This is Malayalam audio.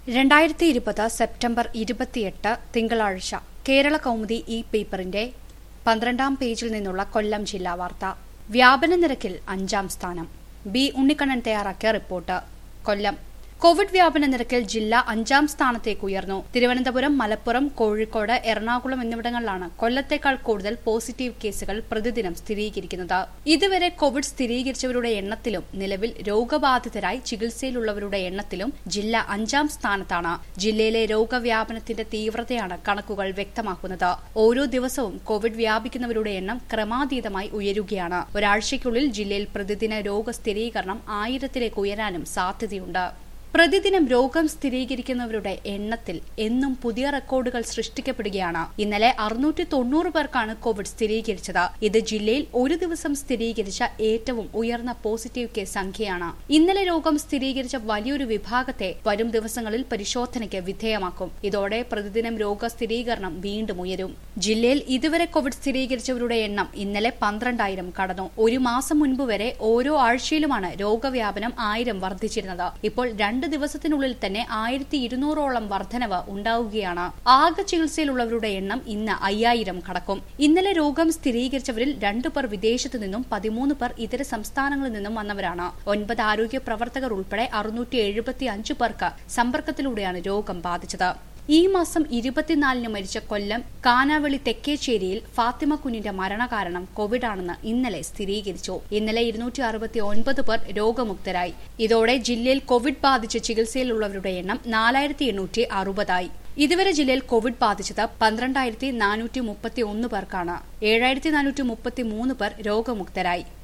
രണ്ടായിരത്തി ഇരുപത് സെപ്റ്റംബർ ഇരുപത്തിയെട്ട് തിങ്കളാഴ്ച കേരള കൗമുദി ഇ പേപ്പറിന്റെ പന്ത്രണ്ടാം പേജിൽ നിന്നുള്ള കൊല്ലം ജില്ലാ വാർത്ത വ്യാപന നിരക്കിൽ അഞ്ചാം സ്ഥാനം ബി ഉണ്ണിക്കണ്ണൻ തയ്യാറാക്കിയ റിപ്പോർട്ട് കൊല്ലം കോവിഡ് വ്യാപന നിരക്കിൽ ജില്ല അഞ്ചാം സ്ഥാനത്തേക്ക് ഉയർന്നു തിരുവനന്തപുരം മലപ്പുറം കോഴിക്കോട് എറണാകുളം എന്നിവിടങ്ങളിലാണ് കൊല്ലത്തേക്കാൾ കൂടുതൽ പോസിറ്റീവ് കേസുകൾ പ്രതിദിനം സ്ഥിരീകരിക്കുന്നത് ഇതുവരെ കോവിഡ് സ്ഥിരീകരിച്ചവരുടെ എണ്ണത്തിലും നിലവിൽ രോഗബാധിതരായി ചികിത്സയിലുള്ളവരുടെ എണ്ണത്തിലും ജില്ല അഞ്ചാം സ്ഥാനത്താണ് ജില്ലയിലെ രോഗവ്യാപനത്തിന്റെ തീവ്രതയാണ് കണക്കുകൾ വ്യക്തമാക്കുന്നത് ഓരോ ദിവസവും കോവിഡ് വ്യാപിക്കുന്നവരുടെ എണ്ണം ക്രമാതീതമായി ഉയരുകയാണ് ഒരാഴ്ചയ്ക്കുള്ളിൽ ജില്ലയിൽ പ്രതിദിന രോഗസ്ഥിരീകരണം ആയിരത്തിലേക്ക് ഉയരാനും സാധ്യതയുണ്ട് പ്രതിദിനം രോഗം സ്ഥിരീകരിക്കുന്നവരുടെ എണ്ണത്തിൽ എന്നും പുതിയ റെക്കോർഡുകൾ സൃഷ്ടിക്കപ്പെടുകയാണ് ഇന്നലെ അറുന്നൂറ്റി തൊണ്ണൂറ് പേർക്കാണ് കോവിഡ് സ്ഥിരീകരിച്ചത് ഇത് ജില്ലയിൽ ഒരു ദിവസം സ്ഥിരീകരിച്ച ഏറ്റവും ഉയർന്ന പോസിറ്റീവ് കേസ് സംഖ്യയാണ് ഇന്നലെ രോഗം സ്ഥിരീകരിച്ച വലിയൊരു വിഭാഗത്തെ വരും ദിവസങ്ങളിൽ പരിശോധനയ്ക്ക് വിധേയമാക്കും ഇതോടെ പ്രതിദിനം രോഗസ്ഥിരീകരണം വീണ്ടും ഉയരും ജില്ലയിൽ ഇതുവരെ കോവിഡ് സ്ഥിരീകരിച്ചവരുടെ എണ്ണം ഇന്നലെ പന്ത്രണ്ടായിരം കടന്നു ഒരു മാസം മുൻപ് വരെ ഓരോ ആഴ്ചയിലുമാണ് രോഗവ്യാപനം ആയിരം വർദ്ധിച്ചിരുന്നത് ഇപ്പോൾ രണ്ട് ദിവസത്തിനുള്ളിൽ തന്നെ ആയിരത്തി ഇരുന്നൂറോളം വർധനവ് ഉണ്ടാവുകയാണ് ആകെ ചികിത്സയിലുള്ളവരുടെ എണ്ണം ഇന്ന് അയ്യായിരം കടക്കും ഇന്നലെ രോഗം സ്ഥിരീകരിച്ചവരിൽ രണ്ടു പേർ വിദേശത്തു നിന്നും പതിമൂന്ന് പേർ ഇതര സംസ്ഥാനങ്ങളിൽ നിന്നും വന്നവരാണ് ഒൻപത് ആരോഗ്യ പ്രവർത്തകർ ഉൾപ്പെടെ അറുന്നൂറ്റി എഴുപത്തി അഞ്ച് പേർക്ക് സമ്പർക്കത്തിലൂടെയാണ് രോഗം ബാധിച്ചത് ഈ മാസം ഇരുപത്തിനാലിന് മരിച്ച കൊല്ലം കാനാവളി തെക്കേച്ചേരിയിൽ ഫാത്തിമ കുഞ്ഞിന്റെ മരണകാരണം കോവിഡാണെന്ന് ഇന്നലെ സ്ഥിരീകരിച്ചു ഇന്നലെ ഇരുന്നൂറ്റി അറുപത്തി ഒൻപത് പേർ രോഗമുക്തരായി ഇതോടെ ജില്ലയിൽ കോവിഡ് ബാധിച്ച് ചികിത്സയിലുള്ളവരുടെ എണ്ണം നാലായിരത്തി എണ്ണൂറ്റി അറുപതായി ഇതുവരെ ജില്ലയിൽ കോവിഡ് ബാധിച്ചത് പന്ത്രണ്ടായിരത്തി നാനൂറ്റി മുപ്പത്തി ഒന്ന് പേർക്കാണ് ഏഴായിരത്തി നാനൂറ്റി മുപ്പത്തി മൂന്ന് പേർ രോഗമുക്തരായി